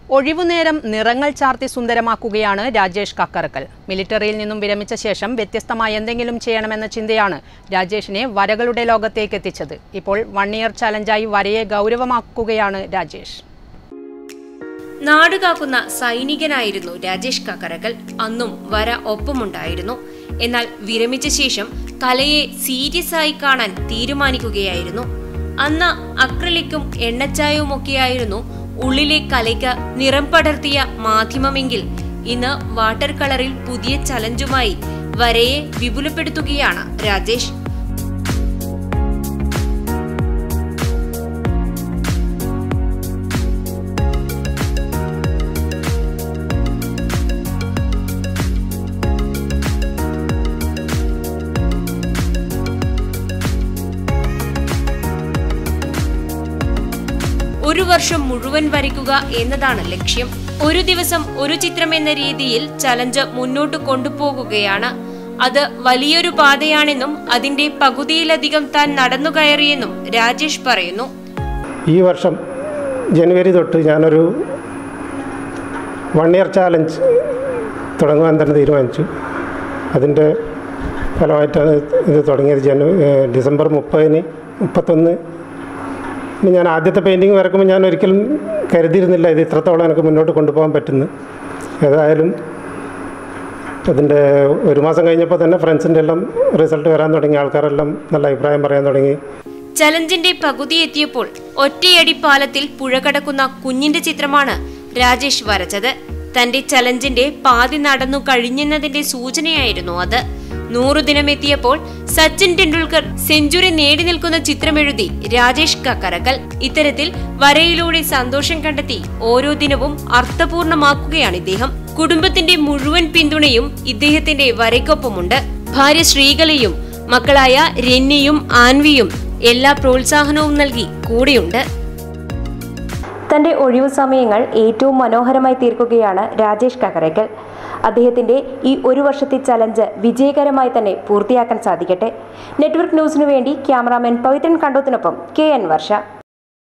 ഒഴിവുനേരം നിറങ്ങൾ ചാർത്തി സുന്ദരമാക്കുകയാണ് രാജേഷ് കക്കറക്കൽ മിലിറ്ററിയിൽ നിന്നും വിരമിച്ച ശേഷം വ്യത്യസ്തമായ എന്തെങ്കിലും ചെയ്യണമെന്ന ചിന്തയാണ് രാജേഷിനെ വരകളുടെ ലോകത്തേക്ക് എത്തിച്ചത് ഇപ്പോൾ വൺ ഇയർ ചലഞ്ചായി വരയെ ഗൗരവമാക്കുകയാണ് രാജേഷ് നാടുകാക്കുന്ന സൈനികനായിരുന്നു രാജേഷ് കക്കരകൽ അന്നും വര ഒപ്പമുണ്ടായിരുന്നു എന്നാൽ വിരമിച്ച ശേഷം കലയെ സീരിയസ് ആയി കാണാൻ തീരുമാനിക്കുകയായിരുന്നു അന്ന് അക്രലിക്കും എണ്ണച്ചായവുമൊക്കെയായിരുന്നു ഉള്ളിലെ കലയ്ക്ക് നിറം പടർത്തിയ മാധ്യമമെങ്കിൽ ഇന്ന് വാട്ടർ കളറിൽ പുതിയ ചലഞ്ചുമായി വരയെ വിപുലപ്പെടുത്തുകയാണ് രാജേഷ് ഒരു വർഷം മുഴുവൻ വരയ്ക്കുക എന്നതാണ് ലക്ഷ്യം ഒരു ദിവസം ഒരു ചിത്രം എന്ന രീതിയിൽ ചലഞ്ച് മുന്നോട്ട് കൊണ്ടുപോകുകയാണ് അത് വലിയൊരു പാതയാണെന്നും അതിന്റെ പകുതിയിലധികം താൻ നടന്നു കയറിയെന്നും രാജേഷ് പറയുന്നു ഈ വർഷം ജനുവരി തൊട്ട് ഞാനൊരു വൺ ഇയർ ചാലഞ്ച് തുടങ്ങുവാൻ തന്നെ തീരുമാനിച്ചു അതിൻ്റെ ഫലമായിട്ടാണ് ഇത് തുടങ്ങിയത് ജനു ഏഹ് ഡിസംബർ മുപ്പതിന് മുപ്പത്തൊന്ന് ഇനി ഞാൻ ആദ്യത്തെ പെയിൻറ്റിങ് വരക്കുമ്പോൾ ഞാൻ ഒരിക്കലും കരുതിയിരുന്നില്ല ഇത് ഇത്രത്തോളം എനിക്ക് മുന്നോട്ട് കൊണ്ടുപോകാൻ പറ്റുന്നു ഏതായാലും അതിൻ്റെ ഒരു മാസം കഴിഞ്ഞപ്പോൾ തന്നെ ഫ്രണ്ട്സിൻ്റെ എല്ലാം റിസൾട്ട് വരാൻ തുടങ്ങി ആൾക്കാരെല്ലാം നല്ല അഭിപ്രായം പറയാൻ തുടങ്ങി ചലഞ്ചിന്റെ പകുതി എത്തിയപ്പോൾ ഒറ്റയടി പാലത്തിൽ പുഴ കടക്കുന്ന കുഞ്ഞിന്റെ ചിത്രമാണ് രാജേഷ് വരച്ചത് തന്റെ ചലഞ്ചിന്റെ പാതി നടന്നു കഴിഞ്ഞെന്നതിന്റെ സൂചനയായിരുന്നു അത് നൂറു ദിനം എത്തിയപ്പോൾ സച്ചിൻ ടെണ്ടുൽക്കർ സെഞ്ചുറി നേടി നിൽക്കുന്ന ചിത്രമെഴുതി രാജേഷ് കക്കരക്കൽ ഇത്തരത്തിൽ വരയിലൂടെ സന്തോഷം കണ്ടെത്തി ഓരോ ദിനവും അർത്ഥപൂർണമാക്കുകയാണ് ഇദ്ദേഹം കുടുംബത്തിന്റെ മുഴുവൻ പിന്തുണയും ഇദ്ദേഹത്തിന്റെ വരയ്ക്കൊപ്പമുണ്ട് ഭാര്യ ശ്രീകലയും മക്കളായ രന്യയും ആൻവിയും എല്ലാ പ്രോത്സാഹനവും നൽകി കൂടെയുണ്ട് തന്റെ ഒഴിവു സമയങ്ങൾ ഏറ്റവും മനോഹരമായി തീർക്കുകയാണ് രാജേഷ് കക്കറയ്ക്കൽ അദ്ദേഹത്തിന്റെ ഈ ഒരു വർഷത്തെ ചലഞ്ച് വിജയകരമായി തന്നെ പൂർത്തിയാക്കാൻ സാധിക്കട്ടെ നെറ്റ്വർക്ക് ന്യൂസിനു വേണ്ടി ക്യാമറാമാൻ പവിത്രൻ കണ്ടോത്തിനൊപ്പം കെ എൻ വർഷ